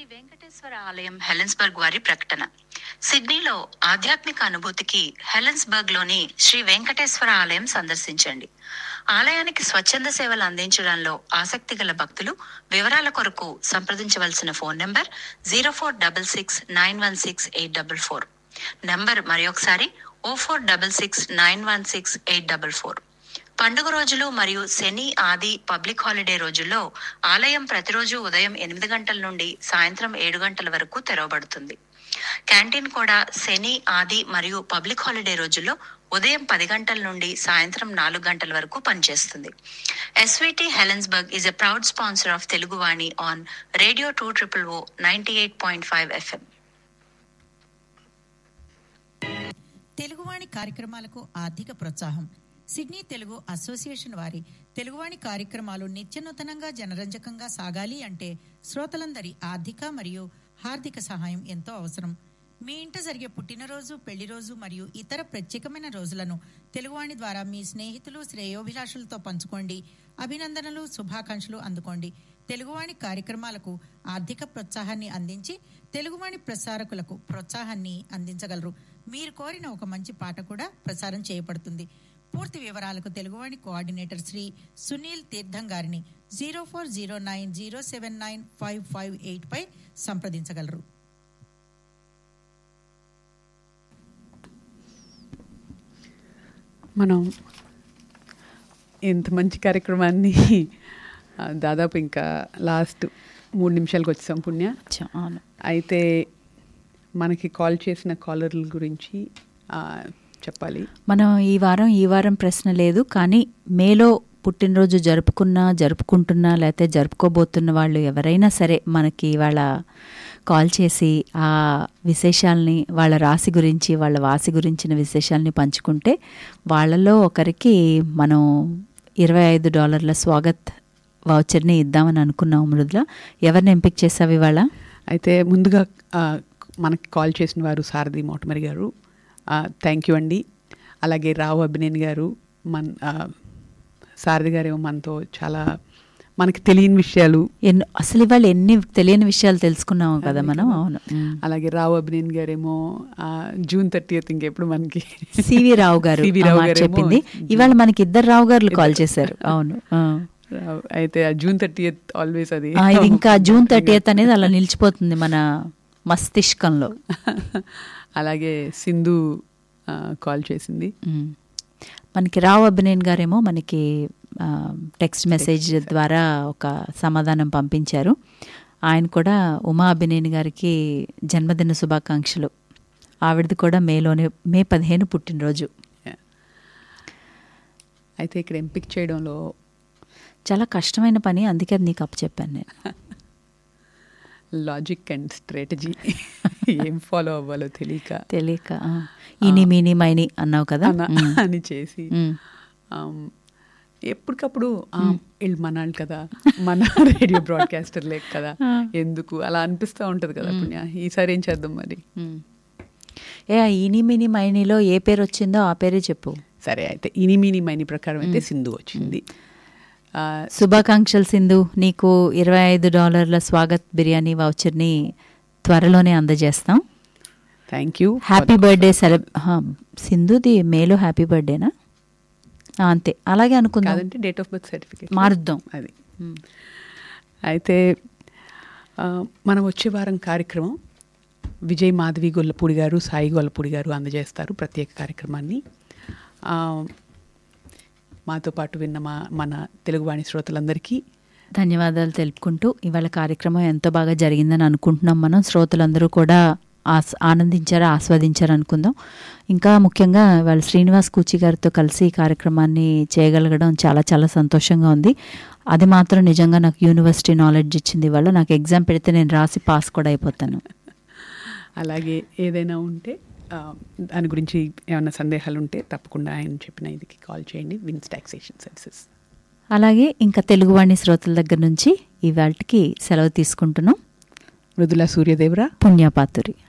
వెంకటేశ్వర ఆలయం హెలెన్స్బర్గ్ వారి ప్రకటన సిడ్నీలో ఆధ్యాత్మిక అనుభూతికి హెలెన్స్బర్గ్ లోని శ్రీ వెంకటేశ్వర ఆలయం సందర్శించండి ఆలయానికి స్వచ్ఛంద సేవలు అందించడంలో ఆసక్తి గల భక్తులు వివరాల కొరకు సంప్రదించవలసిన phone number zero four double six nine one six eight double four number మరొకసారి o four double six nine one six eight double four పండుగ రోజులు మరియు శని ఆది పబ్లిక్ హాలిడే రోజుల్లో ఆలయం ప్రతిరోజు ఉదయం ఎనిమిది గంటల నుండి సాయంత్రం ఏడు గంటల వరకు తెరవబడుతుంది క్యాంటీన్ కూడా శని ఆది మరియు పబ్లిక్ హాలిడే రోజుల్లో ఉదయం పది గంటల నుండి సాయంత్రం నాలుగు గంటల వరకు పనిచేస్తుంది SVT Helensburgh is a proud sponsor of Teluguvani on radio two triple o ninety eight point five FM Teluguvani కార్యక్రమాలకు ఆర్థిక ప్రోత్సాహం సిడ్నీ తెలుగు అసోసియేషన్ వారి తెలుగువాణి కార్యక్రమాలు నిత్యనూతనంగా జనరంజకంగా సాగాలి అంటే శ్రోతలందరి ఆర్థిక మరియు హార్దిక సహాయం ఎంతో అవసరం మీ ఇంట జరిగే పుట్టినరోజు పెళ్లి రోజు మరియు ఇతర ప్రత్యేకమైన రోజులను తెలుగువాణి ద్వారా మీ స్నేహితులు శ్రేయోభిలాషులతో పంచుకోండి అభినందనలు శుభాకాంక్షలు అందుకోండి తెలుగువాణి కార్యక్రమాలకు ఆర్థిక ప్రోత్సాహాన్ని అందించి తెలుగువాణి ప్రసారకులకు ప్రోత్సాహాన్ని అందించగలరు మీరు కోరిన ఒక మంచి పాట కూడా ప్రసారం చేయబడుతుంది పూర్తి వివరాలకు తెలుగువాణి కోఆర్డినేటర్ శ్రీ సునీల్ తీర్థం గారిని zero four zero nine zero seven nine five five eight పై సంప్రదించగలరు మనం ఇంత మంచి కార్యక్రమాన్ని ఆ, దాదాపు ఇంకా లాస్ట్ మూడు నిమిషాలకు వచ్చాం పుణ్య అవును అయితే మనకి కాల్ చేసిన కాలర్ల గురించి ఆ, చెప్పాలి మనం ఈ వారం ఈ వారం ప్రశ్న లేదు కానీ మేలో పుట్టినరోజు జరుపుకున్నా జరుపుకుంటున్నా లేకపోతే జరుపుకోబోతున్న వాళ్ళు ఎవరైనా సరే మనకి వాళ్ళ కాల్ చేసి ఆ విశేషాల్ని వాళ్ళ రాశి గురించి వాళ్ళ వాసి గురించిన విశేషాల్ని పంచుకుంటే వాళ్ళలో ఒకరికి మనం ఇరవై ఐదు డాలర్ల స్వాగత్ వౌచర్ని ఇద్దామని అనుకున్నాం మృదుల ఎవరిని ఎంపిక చేసావు ఇవాళ అయితే ముందుగా ఆ, మనకి కాల్ చేసిన వారు సారథి మోటమరి గారు థ్యాంక్ యూ అండి అలాగే రావు అభినేని గారు మన ఆ, సారథి గారు ఏమో మనతో చాలా మనకి తెలియని విషయాలు ఎన్నో అసలు ఇవాళ ఎన్ని తెలియని విషయాలు తెలుసుకున్నాము కదా మనం అవును ఉమ్. అలాగే రావు అభినేని గారేమో ఆ, జూన్ థర్టీయత్ ఇంకెప్పుడు మనకి సివి రావు గారు సివి ఆ రావు మాట గారేమో చెప్పింది ఇవాళ మనకి ఇద్దరు రావు గారు కాల్ చేశారు అవును ఆ. రావు- అయితే ఆ జూన్ థర్టీయత్ ఆల్వేస్ అది ఆ, ఇది ఇంకా జూన్ థర్టీయత్ అనేది అలా నిలిచిపోతుంది మన మస్తిష్కంలో అలాగే సింధు ఆ, కాల్ చేసింది ఉమ్. మనకి రావు అభినేన్ గారేమో మనకి ఆ, టెక్స్ట్ మెసేజ్ ద్వారా ఒక సమాధానం పంపించారు ఆయన కూడా ఉమా అభినేని గారికి జన్మదిన శుభాకాంక్షలు ఆవిడది కూడా మేలోనే మే పదిహేను పుట్టినరోజు అయితే ఇక్కడ ఎంపిక చేయడంలో చాలా కష్టమైన పని అందుకే అది నీకు అప్పచెప్పాను నేను లాజిక్ అండ్ స్ట్రాటజీ ఏం ఫాలో అవ్వాలో తెలియక తెలియక ఆ. ఇని మీని మైని అన్నావు కదా అన- ఉమ్. అని చేసి ఉమ్. ఆమ్, ఎప్పటికప్పుడు ఆ, వీళ్ళు మనాళ్ళు కదా మన రేడియో బ్రాడ్కాస్టర్ లేక కదా ఎందుకు అలా అనిపిస్తూ ఉంటది కదా పుణ్య ఈసారి ఏం చేద్దాం మరి ఉమ్. ఏ ఆ ఇని మిని మైనిలో ఏ పేరు వచ్చిందో ఆ పేరే చెప్పు సరే అయితే ఇనిమిని మైని ప్రకారం అయితే సింధు వచ్చింది ఆ, శుభాకాంక్షలు సింధు నీకు ఇరవై ఐదు డాలర్ల స్వాగత్ బిర్యానీ వౌచర్ని త్వరలోనే అందజేస్తాం thank you happy birthday celeb సింధుది మేలో హ్యాపీ బర్త్డేనా ఆ, అంతే అలాగే అనుకుందాం కాదంటే డేట్ ఆఫ్ బర్త్ సర్టిఫికేట్ మారుద్దాం అది అయితే ఆ, మనం వచ్చే వారం కార్యక్రమం విజయ్ మాధవి గొల్లపూడి గారు సాయి గొల్లపూడి గారు అందజేస్తారు ప్రత్యేక కార్యక్రమాన్ని ఆ, మాతో పాటు విన్న మా మన తెలుగువాణి శ్రోతలందరికీ ధన్యవాదాలు తెలుపుకుంటూ ఇవాళ కార్యక్రమం ఎంతో బాగా జరిగిందని అనుకుంటున్నాం మనం శ్రోతలందరూ కూడా ఆస్ ఆనందించారు ఆస్వాదించారు అనుకుందాం ఇంకా ముఖ్యంగా వాళ్ళ శ్రీనివాస్ కూచి గారితో కలిసి ఈ కార్యక్రమాన్ని చేయగలగడం చాలా చాలా సంతోషంగా ఉంది అది మాత్రం నిజంగా నాకు యూనివర్సిటీ నాలెడ్జ్ ఇచ్చింది ఇవాళ నాకు ఎగ్జామ్ పెడితే నేను రాసి పాస్ కూడా అయిపోతాను అలాగే ఏదైనా ఉంటే ఆ, దాని గురించి ఏమైనా సందేహాలు ఉంటే తప్పకుండా ఆయన చెప్పిన ఇదికి కాల్ చేయండి విన్స్ టాక్సేషన్ సర్వీసెస్ అలాగే ఇంకా తెలుగువాణి శ్రోతల దగ్గర నుంచి ఇవాళకి సెలవు తీసుకుంటున్నాం మృదుల సూర్యదేవరా పుణ్యపాతురి